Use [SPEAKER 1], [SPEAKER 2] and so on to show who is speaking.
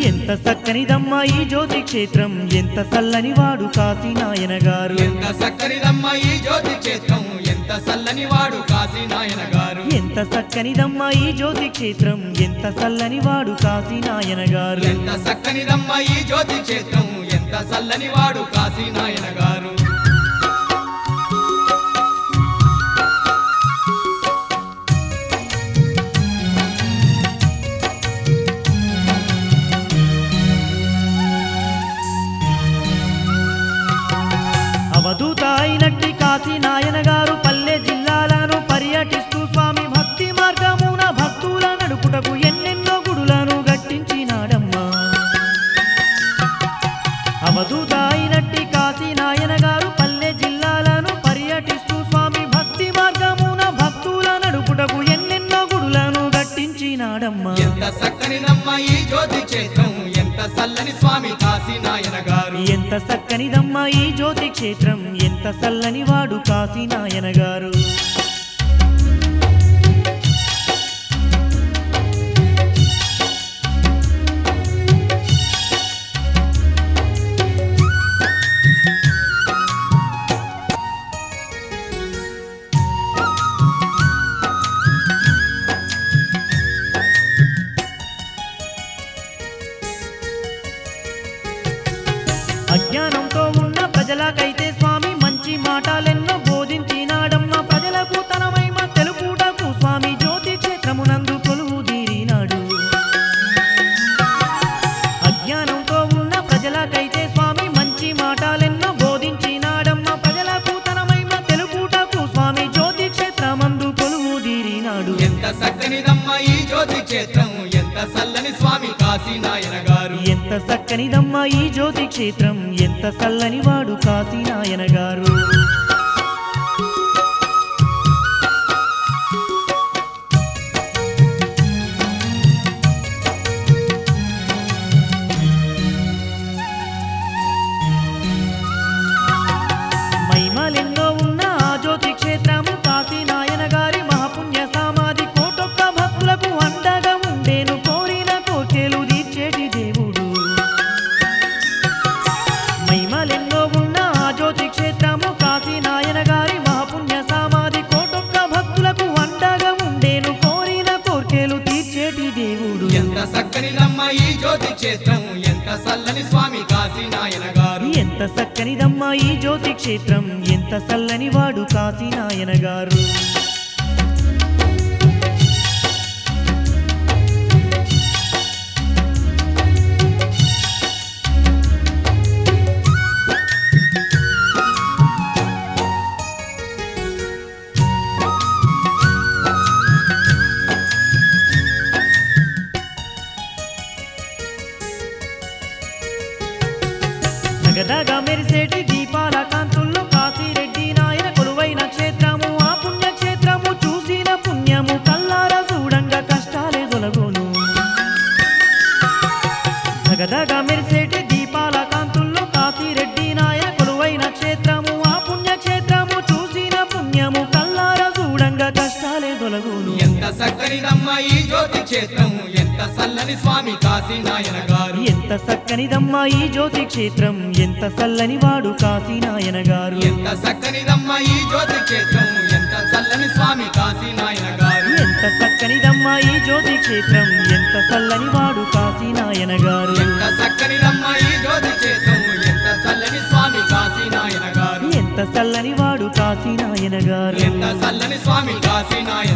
[SPEAKER 1] ఎంత చక్కనిదమ్మా ఈ జ్యోతి క్షేత్రం ఎంత చల్లని వాడు కాశీ నాయన గారు
[SPEAKER 2] ఎంత చక్కనిదమ్మ ఈ జ్యోతి క్షేత్రం ఎంత చల్లని వాడు కాశీ నాయన గారు
[SPEAKER 1] ఎంత చక్కనిదమ్మా ఈ జ్యోతి క్షేత్రం ఎంత చల్లని వాడు కాశీ నాయన గారు
[SPEAKER 2] ఎంత చక్కనిదమ్మ ఈ జ్యోతి క్షేత్రం ఎంత చల్లని వాడు కాశీ నాయన గారు
[SPEAKER 1] అవధూత అయినట్టి కాశీ నాయన గారు పల్లె జిల్లాలను పర్యటిస్తూ స్వామి భక్తి మార్గమున భక్తుల నడుపుటకు ఎన్నెన్నో గుడులను గట్టించినాడమ్మా అవధూత అయినట్టి కాశీ నాయన గారు పల్లె జిల్లాలను పర్యటిస్తూ స్వామి భక్తి మార్గమున భక్తుల నడుపుటకు ఎన్నెన్నో గుడులను గట్టించినాడమ్మా
[SPEAKER 2] ఎంత చక్కనిదమ్మ ఈ జ్యోతి క్షేత్రం ఎంత చల్లని స్వామి కాశీ నాయన గారు
[SPEAKER 1] ఎంత చక్కనిదమ్మా ఈ జ్యోతి క్షేత్రం ఎంత చల్లని వాడు కాశీ నాయన గారు అజ్ఞానంతో ఉన్న ప్రజలకైతే స్వామి మంచి మాటలెన్నో బోధించినాడమ్మ ప్రజలకు తన మహిమ తెలుపుటకు స్వామి జ్యోతి క్షేత్రమునందు కొలువు తీరినాడు అజ్ఞానంతో ఉన్న ప్రజలకైతే స్వామి మంచి మాటలెన్నో బోధించినాడమ్మ ప్రజలకు తన మహిమ తెలుపుటకు స్వామి జ్యోతి క్షేత్రమందు కొలువు తీరినాడు
[SPEAKER 2] ఎంత చక్కనిదమ్మ ఈ జ్యోతి క్షేత్రం ఎంత చల్లని స్వామి కాశీ నాయన గారు
[SPEAKER 1] ఎంత చక్కనిదమ్మా ఈ జ్యోతి క్షేత్రం ఎంత చల్లని వాడు కాశీ నాయన గారు మహిమలెన్నో ఉన్న ఆ జ్యోతి క్షేత్రము కాశీ నాయన గారి మహాపుణ్య సమాధి కోటొక్క భక్తులకు అండగా ఉండేను కోరిన కోర్కెలు తీర్చేటి దేవుడు మహిమలెన్నో ఉన్న ఆ జ్యోతి క్షేత్రము కాశీ నాయన గారి మహాపుణ్య సమాధి కోటొక్క భక్తులకు అండగా ఉండేను కోరిన కోర్కెలు తీర్చేటి దేవుడు
[SPEAKER 2] ఎంత చక్కనిదమ్మ ఈ జ్యోతి క్షేత్రం ఎంత చల్లని స్వామి కాశీ నాయన గారు
[SPEAKER 1] ఎంత చక్కనిదమ్మా ఈ జ్యోతి క్షేత్రం ఎంత చల్లని వాడు కాశీ నాయన గారు నగదగా మెరిసేటి దీపాల కాంతుల్లో కాశీరెడ్డి నాయన కొలువైన క్షేత్రము ఆ పుణ్యక్షేత్రము చూసిన పుణ్యము కల్లార చూడంగా కష్టాలే తొలగోను నగదగా మెరిసేటి దీపాల కాంతుల్లో కాశీరెడ్డి నాయన కొలువైన క్షేత్రము ఆ పుణ్యక్షేత్రము చూసిన పుణ్యము కల్లార చూడంగా కష్టాలే తొలగోను
[SPEAKER 2] ఎంత చక్కనిదమ్మ ఈ జ్యోతి క్షేత్రం ఎంత చల్లని స్వామి కాశీ నాయన గారు
[SPEAKER 1] ఎంత చక్కనిదమ్మా ఈ జ్యోతి క్షేత్రం ఎంత చల్లని వాడు కాశీ నాయన గారు
[SPEAKER 2] ఎంత చక్కనిదమ్మ ఈ జ్యోతి క్షేత్రం ఎంత చల్లని స్వామి కాశీ నాయన గారు
[SPEAKER 1] ఎంత చక్కనిదమ్మా ఈ జ్యోతి క్షేత్రం ఎంత చల్లని వాడు కాశీ నాయన గారు
[SPEAKER 2] ఎంత చక్కనిదమ్మ ఈ జ్యోతి క్షేత్రం ఎంత చల్లని స్వామి కాశీ నాయన గారు
[SPEAKER 1] ఎంత చల్లని వాడు కాశీ నాయన గారు
[SPEAKER 2] ఎంత చల్లని స్వామి కాశీ నాయన